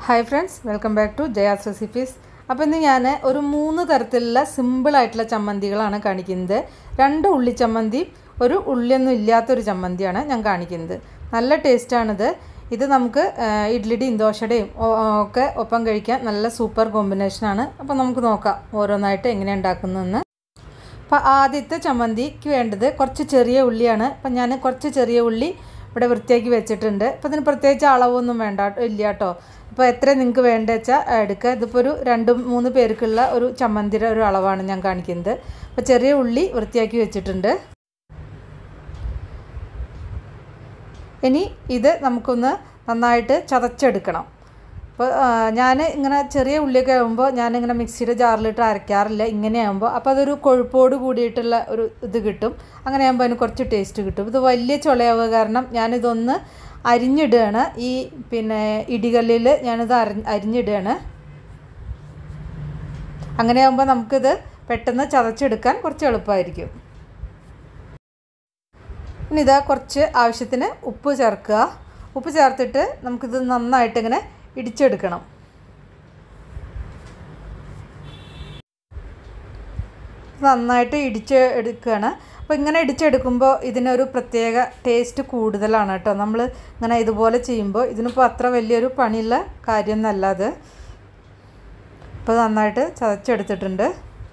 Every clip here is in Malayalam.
Hi friends welcome back to Jaya's recipes അപ്പോൾ ഇന്ന് ഞാൻ ഒരു മൂന്ന് തരത്തിലുള്ള സിമ്പിളായിട്ടുള്ള ചമ്മന്തികളാണ് കാണിക്കുന്നത് രണ്ട് ഉള്ളി ചമ്മന്തി ഒരു ഉള്ളിയൊന്നും ഇല്ലാത്തൊരു ചമ്മന്തിയാണ് ഞാൻ കാണിക്കുന്നത് നല്ല ടേസ്റ്റാണിത് ഇത് നമുക്ക് ആ, ഇഡ്ലിയുടെയും ദോശയുടെയും ഒ- ഒക്കെ ഒപ്പം കഴിക്കാൻ നല്ല സൂപ്പർ കോമ്പിനേഷനാണ് അപ്പോൾ നമുക്ക് നോക്കാം ഓരോന്നായിട്ട് എങ്ങനെയാണ് ഉണ്ടാക്കുന്നതെന്ന് അപ്പോൾ ആദ്യത്തെ ചമ്മന്തിക്ക് വേണ്ടത് കുറച്ച് ചെറിയ ഉള്ളിയാണ് അപ്പം ഞാൻ കുറച്ച് ചെറിയ ഉള്ളി ഇവിടെ വൃത്തിയാക്കി വെച്ചിട്ടുണ്ട് അപ്പോൾ ഇതിന് പ്രത്യേകിച്ച് അളവൊന്നും വേണ്ട ഇല്ല കേട്ടോ അപ്പോൾ എത്ര നിങ്ങൾക്ക് വേണ്ട വെച്ചാൽ എടുക്കുക ഇതിപ്പോൾ ഒരു രണ്ട് മൂന്ന് പേർക്കുള്ള ഒരു ചമ്മന്തിയുടെ ഒരു അളവാണ് ഞാൻ കാണിക്കുന്നത് അപ്പോൾ ചെറിയ ഉള്ളി വൃത്തിയാക്കി വെച്ചിട്ടുണ്ട് ഇനി ഇത് നമുക്കൊന്ന് നന്നായിട്ട് ചതച്ചെടുക്കണം അപ്പോൾ ഞാൻ ഇങ്ങനെ ചെറിയ ഉള്ളിയൊക്കെ ആകുമ്പോൾ ഞാനിങ്ങനെ മിക്സിയുടെ ജാറിലിട്ട് അരയ്ക്കാറില്ല ഇങ്ങനെ ആകുമ്പോൾ അപ്പോൾ അതൊരു കൊഴുപ്പോട് കൂടിയിട്ടുള്ള ഒരു ഇത് കിട്ടും അങ്ങനെ ആകുമ്പോൾ അതിന് കുറച്ച് ടേസ്റ്റ് കിട്ടും ഇത് വലിയ ചുളയാവുക കാരണം ഞാനിതൊന്ന് അരിഞ്ഞിടുകയാണ് ഈ പിന്നെ ഇടികല്ലിൽ ഞാനിത് അരി അരിഞ്ഞിടുകയാണ് അങ്ങനെ ആകുമ്പോൾ നമുക്കിത് പെട്ടെന്ന് ചതച്ചെടുക്കാൻ കുറച്ച് എളുപ്പമായിരിക്കും ഇനി ഇതാ കുറച്ച് ആവശ്യത്തിന് ഉപ്പ് ചേർക്കുക ഉപ്പ് ചേർത്തിട്ട് നമുക്കിത് നന്നായിട്ട് ഇങ്ങനെ ഇടിച്ചെടുക്കണം നന്നായിട്ട് ഇടിച്ച് എടുക്കുകയാണ് അപ്പോൾ ഇങ്ങനെ ഇടിച്ചെടുക്കുമ്പോൾ ഇതിനൊരു പ്രത്യേക ടേസ്റ്റ് കൂടുതലാണ് കേട്ടോ നമ്മൾ ഇങ്ങനെ ഇതുപോലെ ചെയ്യുമ്പോൾ ഇതിനിപ്പോൾ അത്ര വലിയൊരു പണിയുള്ള കാര്യമൊന്നല്ല അത് ഇപ്പോൾ നന്നായിട്ട് ചതച്ചെടുത്തിട്ടുണ്ട്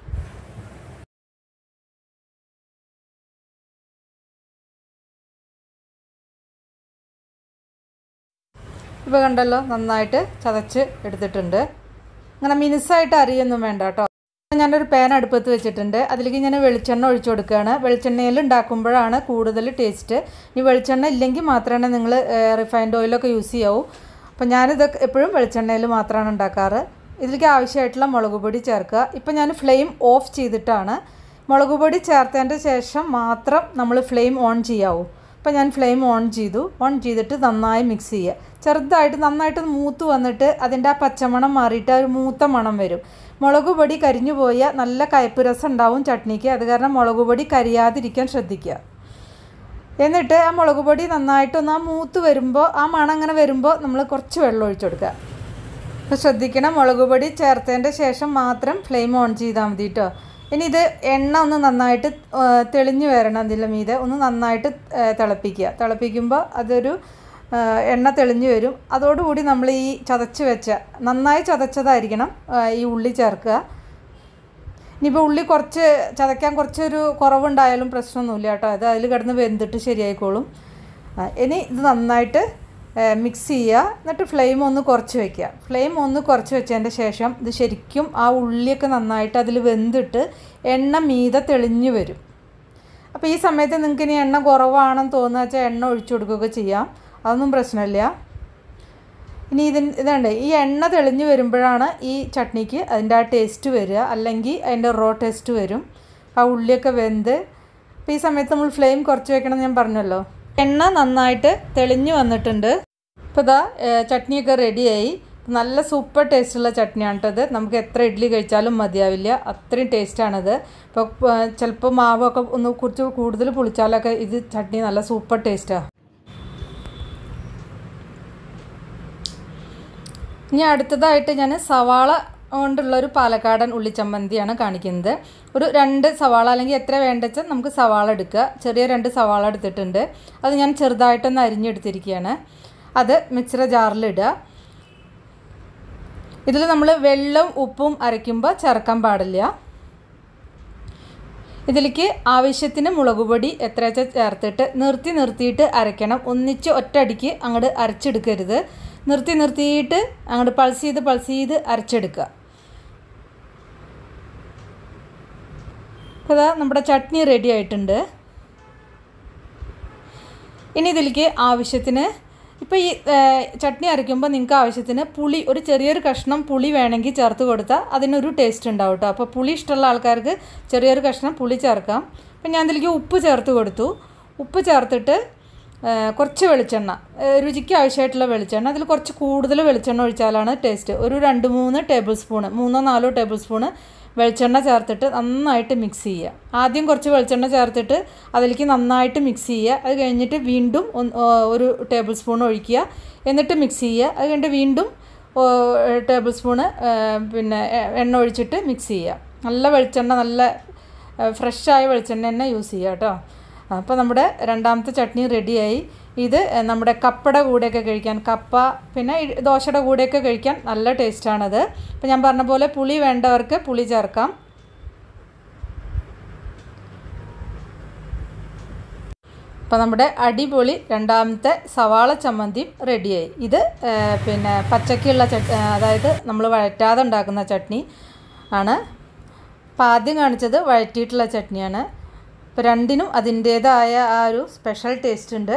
ഇപ്പോൾ കണ്ടല്ലോ നന്നായിട്ട് ചതച്ച് എടുത്തിട്ടുണ്ട് അങ്ങനെ മിനുസായിട്ട് അറിയൊന്നും വേണ്ട കേട്ടോ ഞാനൊരു പാൻ അടുപ്പത്ത് വെച്ചിട്ടുണ്ട് അതിലേക്ക് ഞാൻ വെളിച്ചെണ്ണ ഒഴിച്ചു കൊടുക്കുകയാണ് വെളിച്ചെണ്ണയിൽ ഉണ്ടാക്കുമ്പോഴാണ് കൂടുതൽ ടേസ്റ്റ് ഇനി വെളിച്ചെണ്ണ ഇല്ലെങ്കിൽ മാത്രമേ നിങ്ങൾ റിഫൈൻഡ് ഓയിലൊക്കെ യൂസ് ചെയ്യാവൂ അപ്പോൾ ഞാനിത് എപ്പോഴും വെളിച്ചെണ്ണയിൽ മാത്രമാണ് ഉണ്ടാക്കാറ് ഇതിലേക്ക് ആവശ്യമായിട്ടുള്ള മുളക് പൊടി ചേർക്കുക ഇപ്പം ഞാൻ ഫ്ലെയിം ഓഫ് ചെയ്തിട്ടാണ് മുളക് പൊടി ചേർത്തതിൻ്റെ ശേഷം മാത്രം നമ്മൾ ഫ്ലെയിം ഓൺ ചെയ്യാവൂ അപ്പോൾ ഞാൻ ഫ്ലെയിം ഓൺ ചെയ്തു ഓൺ ചെയ്തിട്ട് നന്നായി മിക്സ് ചെയ്യുക ചെറുതായിട്ട് നന്നായിട്ട് മൂത്ത് വന്നിട്ട് അതിൻ്റെ ആ പച്ചമണം മാറിയിട്ട് ആ ഒരു മൂത്ത മണം വരും മുളക് പൊടി കരിഞ്ഞു പോയാൽ നല്ല കയ്പ്പ് രസം ഉണ്ടാവും ചട്നിക്ക് അത് കാരണം മുളക് പൊടി കരിയാതിരിക്കാൻ ശ്രദ്ധിക്കുക എന്നിട്ട് ആ മുളക് പൊടി നന്നായിട്ടൊന്ന് ആ മൂത്ത് വരുമ്പോൾ ആ മണം അങ്ങനെ വരുമ്പോൾ നമ്മൾ കുറച്ച് വെള്ളം ഒഴിച്ചു കൊടുക്കുക അപ്പോൾ ശ്രദ്ധിക്കണം മുളക് പൊടി ചേർത്തതിൻ്റെ ശേഷം മാത്രം ഫ്ലെയിം ഓൺ ചെയ്താൽ മതി കേട്ടോ ഇനി ഇത് എണ്ണ ഒന്ന് നന്നായിട്ട് ആ, തെളിഞ്ഞു വരണം അതിൻ്റെ മീതെ ഒന്ന് നന്നായിട്ട് ആ, തിളപ്പിക്കുക തിളപ്പിക്കുമ്പോൾ അതൊരു ആ, എണ്ണ തെളിഞ്ഞു വരും അതോടുകൂടി നമ്മൾ ഈ ചതച്ച് വെച്ച നന്നായി ചതച്ചതായിരിക്കണം ആ, ഈ ഉള്ളി ചേർക്കുക ഇനിയിപ്പോൾ ഉള്ളി കുറച്ച് ചതയ്ക്കാൻ കുറച്ചൊരു കുറവുണ്ടായാലും പ്രശ്നമൊന്നുമില്ല കേട്ടോ അത് അതിൽ കിടന്ന് വെന്തിട്ട് ശരിയായിക്കോളും ആ, ഇനി ഇത് നന്നായിട്ട് മിക്സ് ചെയ്യുക എന്നിട്ട് ഫ്ലെയിം ഒന്ന് കുറച്ച് വെക്കുക ഫ്ലെയിം ഒന്ന് കുറച്ച് വെച്ചതിൻ്റെ ശേഷം ഇത് ശരിക്കും ആ ഉള്ളിയൊക്കെ നന്നായിട്ട് അതിൽ വെന്തിട്ട് എണ്ണ മീതെ തെളിഞ്ഞു വരും അപ്പോൾ ഈ സമയത്ത് നിങ്ങൾക്ക് ഇനി എണ്ണ കുറവാണെന്ന് തോന്നുക വെച്ചാൽ എണ്ണ ഒഴിച്ചു കൊടുക്കുകയൊക്കെ ചെയ്യാം അതൊന്നും പ്രശ്നമില്ല ഇനി ഇതിന് ഇതുണ്ട് ഈ എണ്ണ തെളിഞ്ഞ് വരുമ്പോഴാണ് ഈ ചട്നിക്ക് അതിൻ്റെ ആ ടേസ്റ്റ് വരിക അല്ലെങ്കിൽ അതിൻ്റെ റോ ടേസ്റ്റ് വരും ആ ഉള്ളിയൊക്കെ വെന്ത് അപ്പോൾ ഈ സമയത്ത് നമ്മൾ ഫ്ലെയിം കുറച്ച് വെക്കണം എന്ന് ഞാൻ പറഞ്ഞല്ലോ എണ്ണ നന്നായിട്ട് തെളിഞ്ഞ് വന്നിട്ടുണ്ട് ഇപ്പോൾ ഇതാ ഏഹ്, ചട്നിയൊക്കെ റെഡിയായി നല്ല സൂപ്പർ ടേസ്റ്റുള്ള ചട്നിയാണ് കേട്ടത് നമുക്ക് എത്ര ഇഡ്ഡലി കഴിച്ചാലും മതിയാവില്ല അത്രയും ടേസ്റ്റാണത് ഇപ്പോൾ ചിലപ്പോൾ മാവൊക്കെ ഒന്ന് കുറച്ച് കൂടുതൽ പുളിച്ചാലൊക്കെ ഇത് ചട്നി നല്ല സൂപ്പർ ടേസ്റ്റാണ് ഇനി അടുത്തതായിട്ട് ഞാൻ സവാള കൊണ്ടുള്ള ഒരു പാലക്കാടൻ ഉള്ളിച്ചമ്മന്തിയാണ് കാണിക്കുന്നത് ഒരു രണ്ട് സവാള അല്ലെങ്കിൽ എത്ര വേണ്ടച്ചാൽ നമുക്ക് സവാള എടുക്കുക ചെറിയ രണ്ട് സവാള എടുത്തിട്ടുണ്ട് അത് ഞാൻ ചെറുതായിട്ടൊന്ന് അരിഞ്ഞെടുത്തിരിക്കുകയാണ് അത് മിക്സറ ജാറിലിടുക ഇതിൽ നമ്മൾ വെള്ളം ഉപ്പും അരയ്ക്കുമ്പോൾ ചേർക്കാൻ പാടില്ല ഇതിലേക്ക് ആവശ്യത്തിന് മുളക് പൊടി എത്ര വെച്ചാൽ ചേർത്തിട്ട് നിർത്തി നിർത്തിയിട്ട് അരയ്ക്കണം ഒന്നിച്ച് ഒറ്റയടിക്ക് അങ്ങോട്ട് അരച്ചെടുക്കരുത് നിർത്തി നിർത്തിയിട്ട് അങ്ങോട്ട് പൾസ് ചെയ്ത് പൾസ് ചെയ്ത് അരച്ചെടുക്കുക അപ്പോൾ ഇതാ നമ്മുടെ ചട്നി റെഡി ആയിട്ടുണ്ട് ഇനി ഇതിലേക്ക് ആവശ്യത്തിന് ഇപ്പോൾ ഈ ഏഹ്, ചട്നി അരയ്ക്കുമ്പോൾ നിങ്ങൾക്ക് ആവശ്യത്തിന് പുളി ഒരു ചെറിയൊരു കഷ്ണം പുളി വേണമെങ്കിൽ ചേർത്ത് കൊടുത്താൽ അതിനൊരു ടേസ്റ്റ് ഉണ്ടാവും കേട്ടോ അപ്പോൾ പുളി ഇഷ്ടമുള്ള ആൾക്കാർക്ക് ചെറിയൊരു കഷ്ണം പുളി ചേർക്കാം അപ്പം ഞാൻ ഇതിലേക്ക് ഉപ്പ് ചേർത്ത് കൊടുത്തു ഉപ്പ് ചേർത്തിട്ട് ഏഹ്, കുറച്ച് വെളിച്ചെണ്ണ ഏഹ്, രുചിക്ക് ആവശ്യമായിട്ടുള്ള വെളിച്ചെണ്ണ അതിൽ കുറച്ച് കൂടുതൽ വെളിച്ചെണ്ണ ഒഴിച്ചാലാണ് ടേസ്റ്റ് ഒരു രണ്ട് മൂന്ന് ടേബിൾ സ്പൂണ് മൂന്നോ നാലോ ടേബിൾ സ്പൂണ് വെളിച്ചെണ്ണ ചേർത്തിട്ട് നന്നായിട്ട് മിക്സ് ചെയ്യുക ആദ്യം കുറച്ച് വെളിച്ചെണ്ണ ചേർത്തിട്ട് അതിലേക്ക് നന്നായിട്ട് മിക്സ് ചെയ്യുക അത് കഴിഞ്ഞിട്ട് വീണ്ടും ഒന്ന്- ഒരു ടേബിൾ സ്പൂൺ ഒഴിക്കുക എന്നിട്ട് മിക്സ് ചെയ്യുക അത് കഴിഞ്ഞിട്ട് വീണ്ടും ടേബിൾ സ്പൂണ് പിന്നെ എ- എണ്ണ ഒഴിച്ചിട്ട് മിക്സ് ചെയ്യുക നല്ല വെളിച്ചെണ്ണ നല്ല ഫ്രഷായ വെളിച്ചെണ്ണ തന്നെ യൂസ് ചെയ്യുക കേട്ടോ അപ്പോൾ നമ്മുടെ രണ്ടാമത്തെ ചട്നി റെഡിയായി ഇത് നമ്മുടെ കപ്പയുടെ കൂടെയൊക്കെ കഴിക്കാൻ കപ്പ പിന്നെ ഇ- ദോശയുടെ കൂടെയൊക്കെ കഴിക്കാൻ നല്ല ടേസ്റ്റാണത് അപ്പോൾ ഞാൻ പറഞ്ഞ പോലെ പുളി വേണ്ടവർക്ക് പുളി ചേർക്കാം അപ്പോൾ നമ്മുടെ അടിപൊളി രണ്ടാമത്തെ സവാള ചമ്മന്തിയും റെഡിയായി ഇത് ആ, പിന്നെ പച്ചക്കുള്ള ചട്ട് അതായത് നമ്മൾ വഴറ്റാതെ ഉണ്ടാക്കുന്ന ചട്നി ആണ് അപ്പോൾ ആദ്യം കാണിച്ചത് വഴറ്റിയിട്ടുള്ള ചട്നിയാണ് അപ്പോൾ രണ്ടിനും അതിൻ്റേതായ ആ ഒരു സ്പെഷ്യൽ ടേസ്റ്റ് ഉണ്ട്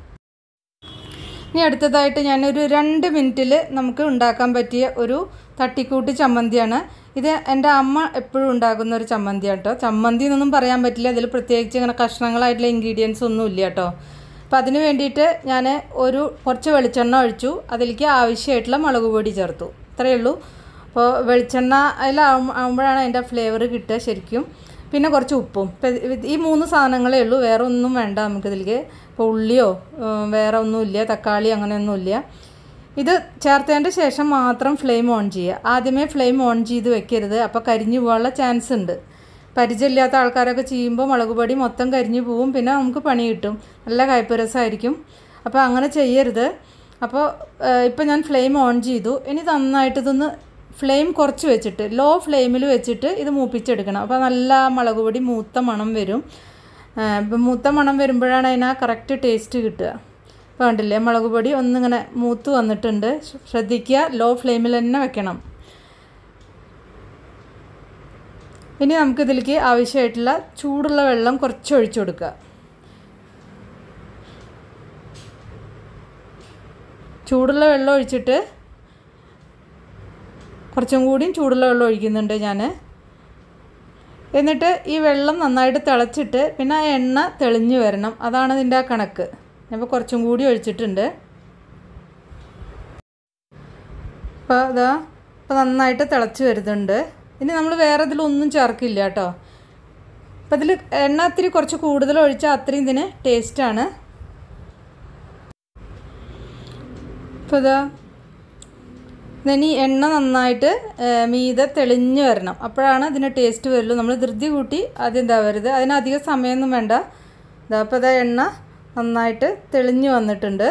ഇനി അടുത്തതായിട്ട് ഞാനൊരു രണ്ട് മിനിറ്റിൽ നമുക്ക് ഉണ്ടാക്കാൻ പറ്റിയ ഒരു തട്ടിക്കൂട്ട് ചമ്മന്തിയാണ് ഇത് എൻ്റെ അമ്മ എപ്പോഴും ഉണ്ടാക്കുന്ന ഒരു ചമ്മന്തിയാണ് കേട്ടോ ചമ്മന്തി എന്നൊന്നും പറയാൻ പറ്റില്ല അതിൽ പ്രത്യേകിച്ച് ഇങ്ങനെ കഷ്ണങ്ങളായിട്ടുള്ള ഇൻഗ്രീഡിയൻസ് ഒന്നും ഇല്ല കേട്ടോ അപ്പോൾ അതിന് വേണ്ടിയിട്ട് ഞാൻ ഒരു കുറച്ച് വെളിച്ചെണ്ണ ഒഴിച്ചു അതിലേക്ക് ആവശ്യമായിട്ടുള്ള മുളക് പൊടി ചേർത്തു ഇത്രയേ ഉള്ളൂ അപ്പോൾ വെളിച്ചെണ്ണ അതിലാവുമ്പോഴാണ് അതിൻ്റെ ഫ്ലേവർ കിട്ടുക ശരിക്കും പിന്നെ കുറച്ച് ഉപ്പും ഇപ്പം ഇത് ഈ മൂന്ന് സാധനങ്ങളേ ഉള്ളൂ വേറെ ഒന്നും വേണ്ട നമുക്കിതിലേക്ക് ഇപ്പോൾ ഉള്ളിയോ ഉം, വേറെ ഒന്നുമില്ല തക്കാളി അങ്ങനെയൊന്നുമില്ല ഇത് ചേർത്തതിൻ്റെ ശേഷം മാത്രം ഫ്ലെയിം ഓൺ ചെയ്യുക ആദ്യമേ ഫ്ലെയിം ഓൺ ചെയ്ത് വെക്കരുത് അപ്പോൾ കരിഞ്ഞു പോകാനുള്ള ചാൻസ് ഉണ്ട് പരിചയമില്ലാത്ത ആൾക്കാരൊക്കെ ചെയ്യുമ്പോൾ മുളക് പൊടി മൊത്തം കരിഞ്ഞു പോവും പിന്നെ നമുക്ക് പണി കിട്ടും നല്ല കയ്പ്പ് രസമായിരിക്കും അപ്പോൾ അങ്ങനെ ചെയ്യരുത് അപ്പോൾ ഇപ്പോൾ ഞാൻ ഫ്ലെയിം ഓൺ ചെയ്തു ഇനി നന്നായിട്ട് ഇതൊന്ന് ഫ്ലെയിം കുറച്ച് വെച്ചിട്ട് ലോ ഫ്ലെയിമിൽ വെച്ചിട്ട് ഇത് മൂപ്പിച്ചെടുക്കണം അപ്പോൾ നല്ല മുളക് പൊടി മൂത്ത മണം വരും ഇപ്പം മൂത്ത മണം വരുമ്പോഴാണ് അതിന് കറക്റ്റ് ടേസ്റ്റ് കിട്ടുക ഇപ്പോൾ കണ്ടില്ലേ മുളക് പൊടി ഒന്നിങ്ങനെ മൂത്ത് വന്നിട്ടുണ്ട് ശ്ര- ശ്രദ്ധിക്കുക ലോ ഫ്ലെയിമിൽ തന്നെ വെക്കണം ഇനി നമുക്കിതിലേക്ക് ആവശ്യമായിട്ടുള്ള ചൂടുള്ള വെള്ളം കുറച്ച് ഒഴിച്ചു കൊടുക്കുക ചൂടുള്ള വെള്ളം ഒഴിച്ചിട്ട് കുറച്ചും കൂടിയും ചൂടുള്ള വെള്ളം ഒഴിക്കുന്നുണ്ട് ഞാൻ എന്നിട്ട് ഈ വെള്ളം നന്നായിട്ട് തിളച്ചിട്ട് പിന്നെ ആ എണ്ണ തെളിഞ്ഞു വരണം അതാണ് ഇതിൻ്റെ ആ കണക്ക് ഞാനിപ്പോൾ കുറച്ചും കൂടി ഒഴിച്ചിട്ടുണ്ട് അപ്പോൾ അതാ ഇപ്പോൾ നന്നായിട്ട് തിളച്ച് വരുന്നുണ്ട് ഇനി നമ്മൾ വേറെ ഇതിലൊന്നും ചേർക്കില്ല കേട്ടോ അപ്പോൾ ഇതിൽ എണ്ണ ഇത്തിരി കുറച്ച് കൂടുതൽ ഒഴിച്ചാൽ അത്രയും ഇതിന് ടേസ്റ്റാണ് ഇപ്പോൾ ഇതാ ഇനി എണ്ണ നന്നായിട്ട് ഏ, മീതെ തെളിഞ്ഞ് വരണം അപ്പോഴാണ് ഇതിന് ടേസ്റ്റ് വരുള്ളൂ നമ്മൾ ധൃതി കൂട്ടി ആദ്യം ഇതാവരുത് അതിന് അധികം സമയമൊന്നും വേണ്ട ഇതാ അപ്പോൾ ഇതാ എണ്ണ നന്നായിട്ട് തെളിഞ്ഞ് വന്നിട്ടുണ്ട്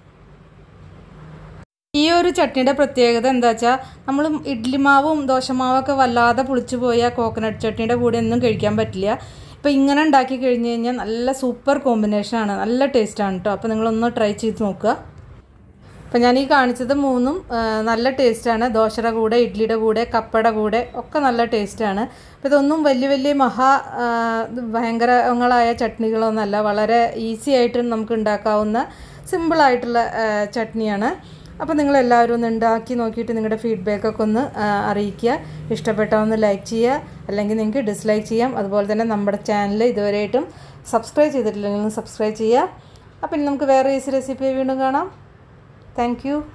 ഈ ഒരു ചട്നിയുടെ പ്രത്യേകത എന്താ വെച്ചാൽ നമ്മൾ ഇഡ്ഡലി മാവും ദോശമാവും ഒക്കെ വല്ലാതെ പുളിച്ചു പോയാൽ കോക്കനട്ട് ചട്നിയുടെ കൂടെ ഒന്നും കഴിക്കാൻ പറ്റില്ല ഇപ്പോൾ ഇങ്ങനെ ഉണ്ടാക്കി കഴിഞ്ഞ് കഴിഞ്ഞാൽ നല്ല സൂപ്പർ കോമ്പിനേഷനാണ് നല്ല ടേസ്റ്റാണ് കേട്ടോ അപ്പോൾ നിങ്ങളൊന്ന് ട്രൈ ചെയ്ത് നോക്കുക അപ്പോൾ ഞാൻ ഈ കാണിച്ചത് മൂന്നും ആ, നല്ല ടേസ്റ്റാണ് ദോശയുടെ കൂടെ ഇഡ്ഡലിയുടെ കൂടെ കപ്പയുടെ കൂടെ ഒക്കെ നല്ല ടേസ്റ്റാണ് അപ്പോൾ ഇതൊന്നും വലിയ വലിയ മഹാ ആ, ഇത് ഭയങ്കരങ്ങളായ ചട്നികളൊന്നുമല്ല വളരെ ഈസി ആയിട്ട് നമുക്ക് ഉണ്ടാക്കാവുന്ന സിമ്പിളായിട്ടുള്ള ആ, ചട്നിയാണ് അപ്പോൾ നിങ്ങളെല്ലാവരും ഒന്ന് ഉണ്ടാക്കി നോക്കിയിട്ട് നിങ്ങളുടെ ഫീഡ്ബാക്കൊക്കെ ഒന്ന് ആ, അറിയിക്കുക ഇഷ്ടപ്പെട്ടാൽ ഒന്ന് ലൈക്ക് ചെയ്യുക അല്ലെങ്കിൽ നിങ്ങൾക്ക് ഡിസ്ലൈക്ക് ചെയ്യാം അതുപോലെ തന്നെ നമ്മുടെ ചാനൽ ഇതുവരെയായിട്ടും സബ്സ്ക്രൈബ് ചെയ്തിട്ടില്ലെങ്കിൽ സബ്സ്ക്രൈബ് ചെയ്യുക അപ്പോൾ ഇനി നമുക്ക് വേറെ ഈസി റെസിപ്പി വീണ്ടും കാണാം Thank you.